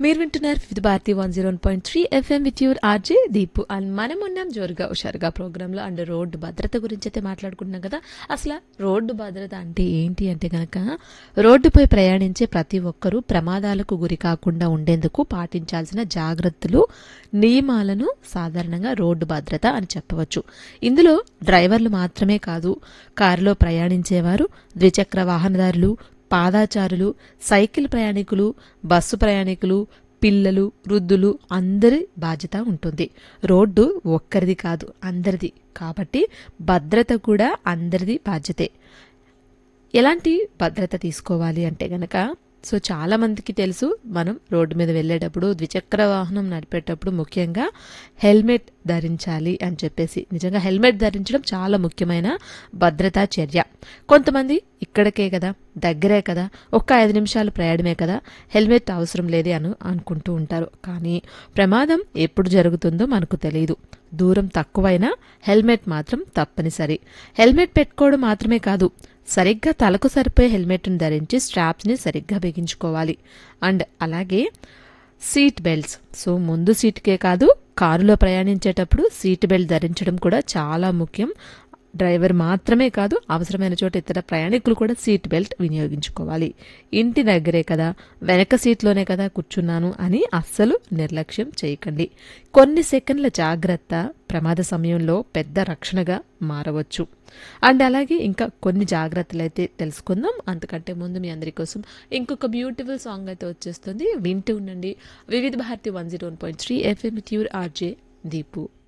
మీరు వింటున్నారు Vividh Bharati one zero point three FM with your RJ Deepu and మనం ఉన్నాం జోరుగా హుషారుగా ప్రోగ్రాంలో అండ్ రోడ్డు భద్రత గురించి అయితే మాట్లాడుకుంటున్నాం కదా అసలు రోడ్డు భద్రత అంటే ఏంటి అంటే కనుక రోడ్డుపై ప్రయాణించే ప్రతి ఒక్కరూ ప్రమాదాలకు గురి కాకుండా ఉండేందుకు పాటించాల్సిన జాగ్రత్తలు నియమాలను సాధారణంగా రోడ్డు భద్రత అని చెప్పవచ్చు ఇందులో డ్రైవర్లు మాత్రమే కాదు కారులో ప్రయాణించేవారు ద్విచక్ర వాహనదారులు పాదాచారులు సైకిల్ ప్రయాణికులు బస్సు ప్రయాణికులు పిల్లలు వృద్ధులు అందరి బాధ్యత ఉంటుంది రోడ్డు ఒక్కరిది కాదు అందరిది కాబట్టి భద్రత కూడా అందరిది బాధ్యతే ఎలాంటి భద్రత తీసుకోవాలి అంటే గనక సో చాలా మందికి తెలుసు మనం రోడ్డు మీద వెళ్ళేటప్పుడు ద్విచక్ర వాహనం నడిపేటప్పుడు ముఖ్యంగా హెల్మెట్ ధరించాలి అని చెప్పేసి నిజంగా హెల్మెట్ ధరించడం చాలా ముఖ్యమైన భద్రతా చర్య కొంతమంది ఇక్కడికే కదా దగ్గరే కదా ఒక్క ఐదు నిమిషాలు ప్రయాణమే కదా హెల్మెట్ అవసరం లేదే అని అనుకుంటూ ఉంటారు కానీ ప్రమాదం ఎప్పుడు జరుగుతుందో మనకు తెలియదు దూరం తక్కువైనా హెల్మెట్ మాత్రం తప్పనిసరి హెల్మెట్ పెట్టుకోవడం మాత్రమే కాదు సరిగ్గా తలకు సరిపోయే హెల్మెట్ను ధరించి స్ట్రాప్స్ని సరిగ్గా బిగించుకోవాలి అండ్ అలాగే సీట్ బెల్ట్స్ సో ముందు సీట్కే కాదు కారులో ప్రయాణించేటప్పుడు సీట్ బెల్ట్ ధరించడం కూడా చాలా ముఖ్యం డ్రైవర్ మాత్రమే కాదు అవసరమైన చోట ఇతర ప్రయాణికులు కూడా సీట్ బెల్ట్ వినియోగించుకోవాలి ఇంటి దగ్గరే కదా వెనక సీట్లోనే కదా కూర్చున్నాను అని అస్సలు నిర్లక్ష్యం చేయకండి కొన్ని సెకండ్ల జాగ్రత్త ప్రమాద సమయంలో పెద్ద రక్షణగా మారవచ్చు అండ్ అలాగే ఇంకా కొన్ని జాగ్రత్తలు అయితే తెలుసుకుందాం అంతకంటే ముందు మీ అందరి కోసం ఇంకొక బ్యూటిఫుల్ సాంగ్ అయితే వచ్చేస్తుంది వింటూ ఉండండి Vividh Bharati one zero one point three FM with your RJ Deepu